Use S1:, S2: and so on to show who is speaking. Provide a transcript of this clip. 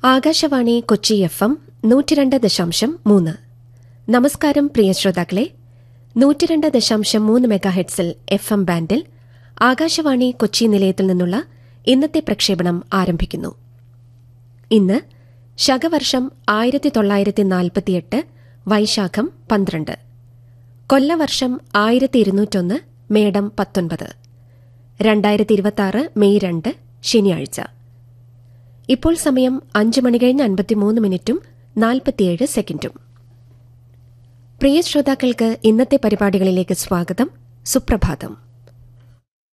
S1: Akashvani Kochi F M നൂറ്റിരണ്ട് ദശാംശം മൂന്ന് നമസ്കാരം പ്രിയ ശ്രോതാക്കളെ നൂറ്റിരണ്ട് ദശാംശം മൂന്ന് മെഗാഹെഡ്സിൽ എഫ് എം ബാൻഡിൽ ആകാശവാണി കൊച്ചി നിലയത്തിൽ നിന്നുള്ള ഇന്നത്തെ പ്രക്ഷേപണം ആരംഭിക്കുന്നു ഇന്ന് ശകവർഷം ആയിരത്തി തൊള്ളായിരത്തി നാൽപ്പത്തിയെട്ട് വൈശാഖം പന്ത്രണ്ട് കൊല്ലവർഷം ആയിരത്തി ഇരുന്നൂറ്റൊന്ന് മേടം പത്തൊൻപത് രണ്ടായിരത്തി ഇരുപത്തിയാറ് മെയ് രണ്ട് ശനിയാഴ്ച ഇപ്പോൾ സമയം അഞ്ച് മണി കഴിഞ്ഞ് അൻപത്തിമൂന്ന് മിനിറ്റും നാൽപ്പത്തിയേഴ് സെക്കൻഡും പ്രിയ ശ്രോതാക്കൾക്ക് ഇന്നത്തെ പരിപാടികളിലേക്ക് സ്വാഗതം സുപ്രഭാതം